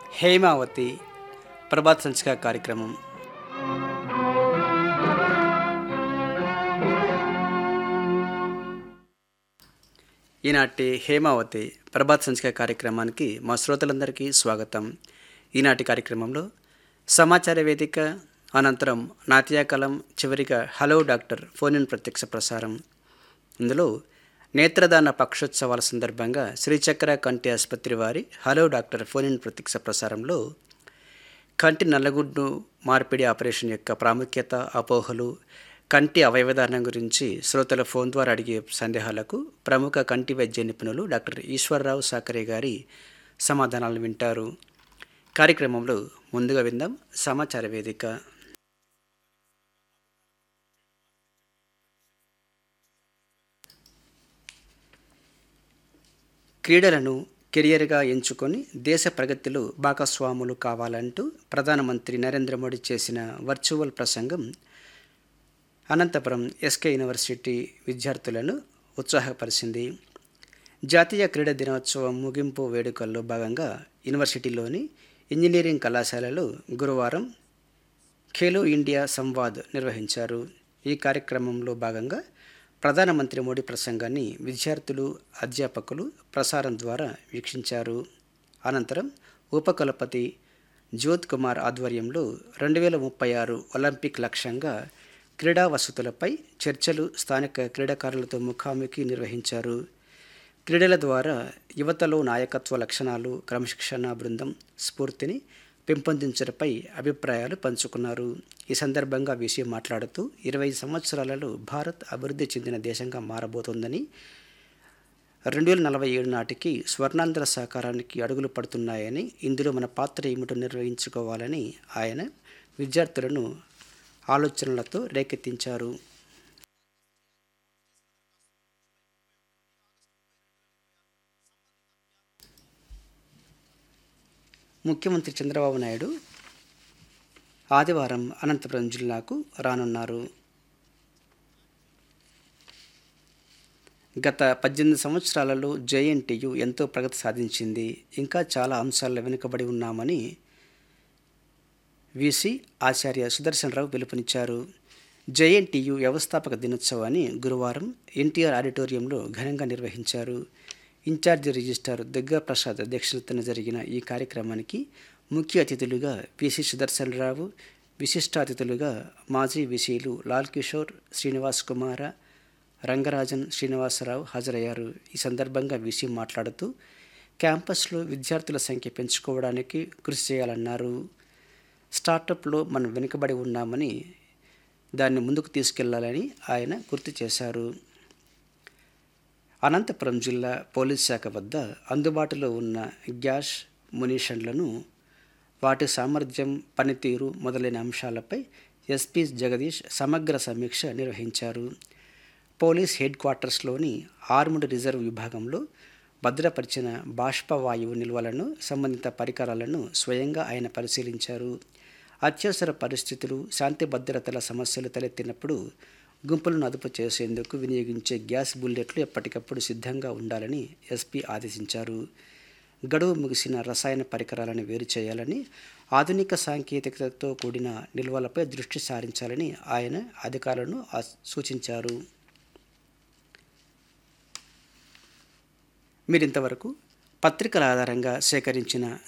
హేమావతి ప్రభాత్ సంచిక కార్యక్రమం ఈనాటి హేమావతి ప్రభాత్ సంచిక కార్యక్రమానికి మా శ్రోతలందరికీ స్వాగతం ఈనాటి కార్యక్రమంలో సమాచార వేదిక అనంతరం నాట్యాకలం చివరిగా హలో డాక్టర్ ఫోన్ ఇన్ ప్రత్యక్ష ప్రసారం ఇందులో నేత్రదాన పక్షోత్సవాల సందర్భంగా శ్రీచక్ర కంటి ఆసుపత్రి వారి హలో డాక్టర్ ఫోన్ ఇన్ ప్రత్యక్ష ప్రసారంలో కంటి నల్లగుడ్డు మార్పిడి ఆపరేషన్ యొక్క ప్రాముఖ్యత అపోహలు కంటి అవయవదానం గురించి శ్రోతల ఫోన్ ద్వారా అడిగే సందేహాలకు ప్రముఖ కంటి వైద్య నిపుణులు డాక్టర్ ఈశ్వరరావు సాకరే గారి సమాధానాలు వింటారు కార్యక్రమంలో ముందుగా విందాం సమాచార వేదిక క్రీడలను కెరియర్గా ఎంచుకొని దేశ ప్రగతిలో భాగస్వాములు కావాలంటూ ప్రధానమంత్రి నరేంద్ర మోడీ చేసిన వర్చువల్ ప్రసంగం అనంతపురం ఎస్కే యూనివర్సిటీ విద్యార్థులను ఉత్సాహపరిచింది జాతీయ క్రీడా దినోత్సవం ముగింపు వేడుకల్లో భాగంగా యూనివర్సిటీలోని ఇంజనీరింగ్ కళాశాలలో గురువారం ఖేలో ఇండియా సంవాద్ నిర్వహించారు ఈ కార్యక్రమంలో భాగంగా ప్రధానమంత్రి మోడీ ప్రసంగాన్ని విద్యార్థులు అధ్యాపకులు ప్రసారం ద్వారా వీక్షించారు అనంతరం ఉపకులపతి జ్యోత్ కుమార్ ఆధ్వర్యంలో రెండు వేల ముప్పై ఆరు ఒలింపిక్ లక్ష్యంగా క్రీడా వసతులపై చర్చలు స్థానిక క్రీడాకారులతో ముఖాముఖి నిర్వహించారు క్రీడల ద్వారా యువతలో నాయకత్వ లక్షణాలు క్రమశిక్షణ బృందం స్ఫూర్తిని పెంపొందించడంపై అభిప్రాయాలు పంచుకున్నారు ఈ సందర్భంగా విషయం మాట్లాడుతూ ఇరవై సంవత్సరాలలో భారత్ అభివృద్ధి చెందిన దేశంగా మారబోతోందని రెండు వేల నలభై ఏడు నాటికి స్వర్ణాంధ్ర సహకారానికి అడుగులు పడుతున్నాయని ఇందులో మన పాత్ర ఏమిటో నిర్వహించుకోవాలని ఆయన విద్యార్థులను ఆలోచనలతో రేకెత్తించారు ముఖ్యమంత్రి చంద్రబాబు నాయుడు ఆదివారం అనంతపురం జిల్లాకు రానున్నారు గత పద్దెనిమిది సంవత్సరాలలో జేఎన్టీయు ఎంతో ప్రగతి సాధించింది ఇంకా చాలా అంశాల్లో వెనుకబడి ఉన్నామని విసి ఆచార్య సుదర్శనరావు పిలుపునిచ్చారు జేఎన్టీయు వ్యవస్థాపక దినోత్సవాన్ని గురువారం ఎన్టీఆర్ ఆడిటోరియంలో ఘనంగా నిర్వహించారు ఇన్ఛార్జి రిజిస్ట్రార్ దుర్గా ప్రసాద్ అధ్యక్షతన జరిగిన ఈ కార్యక్రమానికి ముఖ్య అతిథులుగా పిసి సుదర్శనరావు విశిష్ట అతిథులుగా మాజీ విసీలు లాల్ కిషోర్ శ్రీనివాస్ కుమార రంగరాజన్ శ్రీనివాసరావు హాజరయ్యారు ఈ సందర్భంగా విసి మాట్లాడుతూ క్యాంపస్లో విద్యార్థుల సంఖ్య పెంచుకోవడానికి కృషి చేయాలన్నారు స్టార్టప్లో మనం వెనుకబడి ఉన్నామని దాన్ని ముందుకు తీసుకెళ్లాలని ఆయన గుర్తు చేశారు అనంతపురం జిల్లా పోలీస్ శాఖ వద్ద అందుబాటులో ఉన్న గ్యాస్ మునిషన్లను వాటి సామర్థ్యం పనితీరు మొదలైన అంశాలపై ఎస్పీ జగదీష్ సమగ్ర సమీక్ష నిర్వహించారు పోలీస్ హెడ్ క్వార్టర్స్లోని ఆర్మ్డ్ రిజర్వ్ విభాగంలో భద్రపరిచిన బాష్పవాయువు నిల్వలను సంబంధిత పరికరాలను స్వయంగా ఆయన పరిశీలించారు అత్యవసర పరిస్థితులు శాంతి భద్రతల సమస్యలు తలెత్తినప్పుడు గుంపులను అదుపు చేసేందుకు వినియోగించే గ్యాస్ బుల్లెట్లు ఎప్పటికప్పుడు సిద్ధంగా ఉండాలని ఎస్పీ ఆదేశించారు గడువు ముగిసిన రసాయన పరికరాలను వేరు చేయాలని ఆధునిక సాంకేతికతతో కూడిన నిల్వలపై దృష్టి సారించాలని ఆయన అధికారులను సూచించారు మీరింతవరకు పత్రికల ఆధారంగా సేకరించిన